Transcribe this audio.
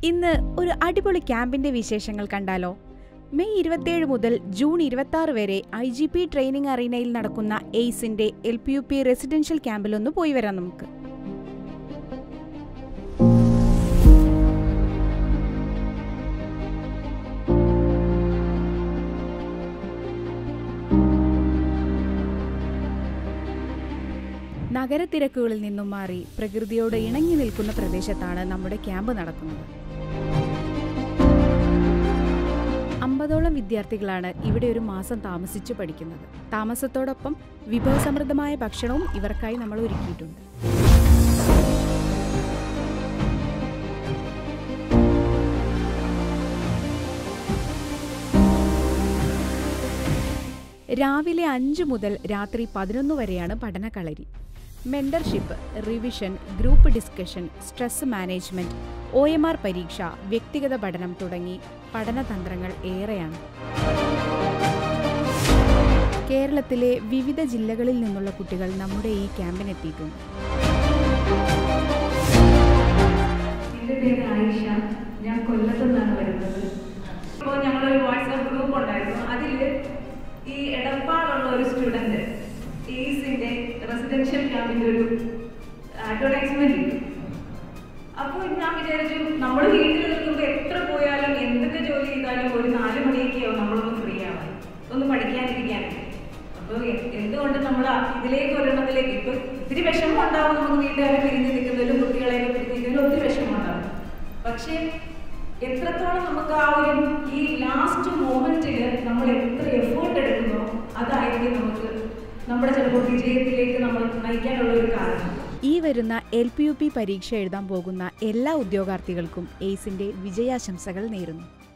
ഇന്ന് ഒരു അടിപൊളി ക്യാമ്പിന്റെ വിശേഷങ്ങൾ കണ്ടാലോ മെയ് ഇരുപത്തിയേഴ് മുതൽ ജൂൺ ഇരുപത്തി ആറ് വരെ ഐ ജി പി ട്രെയിനിങ് അറീനയിൽ നടക്കുന്ന എയ്സിന്റെ L P U P residential ക്യാമ്പിലൊന്ന് പോയി വരാം നമുക്ക് നഗരത്തിരക്കുകളിൽ നിന്നും മാറി പ്രകൃതിയോട് ഇണങ്ങി നിൽക്കുന്ന പ്രദേശത്താണ് നമ്മുടെ ക്യാമ്പ് നടക്കുന്നത് അമ്പതോളം വിദ്യാർത്ഥികളാണ് ഇവിടെ ഒരു മാസം താമസിച്ചു പഠിക്കുന്നത് താമസത്തോടൊപ്പം വിഭവസമൃദ്ധമായ ഭക്ഷണവും ഇവർക്കായി നമ്മൾ ഒരുക്കിയിട്ടുണ്ട് രാവിലെ അഞ്ചു മുതൽ രാത്രി പതിനൊന്ന് വരെയാണ് പഠനകളരി mentorship revision group discussion stress management O M R പരീക്ഷ വ്യക്തിഗത പഠനം തുടങ്ങി പഠനതന്ത്രങ്ങൾ ഏറെയാണ് കേരളത്തിലെ വിവിധ ജില്ലകളിൽ നിന്നുള്ള കുട്ടികൾ നമ്മുടെ ഈ ക്യാമ്പിനെത്തിയിട്ടുണ്ട് എൻ്റെ പേര് ആയിഷ ഞാൻ കൊല്ലത്തു നിന്നാണ് വരുന്നത് ഇപ്പോൾ ഞങ്ങളൊരു വാട്സാപ്പ് ഗ്രൂപ്പ് ഉണ്ടായിരുന്നു അതിൽ ഈ എടപ്പാടുള്ള ഒരു സ്റ്റുഡൻറ്റ് എയ്സിൻ്റെ റെസിഡൻഷ്യൽ ക്യാമ്പിൻ്റെ ഒരു അഡ്വർടൈസ്മെൻറ്റ് ഇട്ടു അപ്പോൾ ഞാൻ വിചാരിച്ചു നമ്മൾ വീട്ടിൽ നിൽക്കുമ്പോൾ എത്ര പോയാലും എന്തൊക്കെ ജോലി ചെയ്താലും ഒരു നാല് മണിയൊക്കെയാവും നമ്മളൊന്ന് ഫ്രീ ആവാൻ ഒന്ന് പഠിക്കാനിരിക്കാനൊക്കെ അപ്പോൾ എന്തുകൊണ്ട് നമ്മൾ ഇതിലേക്ക് ഒരെണ്ണത്തിലേക്ക് ഇപ്പൊ ഇത്തിരി വിഷമം ഉണ്ടാവും നമുക്ക് വീട്ടുകാരെ പിരിഞ്ഞ് നിൽക്കുന്നതിലും കുട്ടികളെയൊക്കെ പിരിഞ്ഞ് നിൽക്കുന്നതിലും ഒത്തിരി വിഷമം ഉണ്ടാവും പക്ഷേ എത്രത്തോളം നമുക്ക് ആ ഒരു ഈ ലാസ്റ്റ് മൊമെന്റിൽ നമ്മൾ എത്ര എഫേർട്ട് എടുക്കുന്നോ അതായിരിക്കും നമുക്ക് നമ്മുടെ ചിലപ്പോൾ വിജയത്തിലേക്ക് നമ്മൾ നയിക്കാനുള്ള ഒരു കാരണം ഈ വരുന്ന എൽ പി യു പി പരീക്ഷ എഴുതാൻ പോകുന്ന എല്ലാ ഉദ്യോഗാർത്ഥികൾക്കും എയ്സിന്റെ വിജയാശംസകൾ നേരുന്നു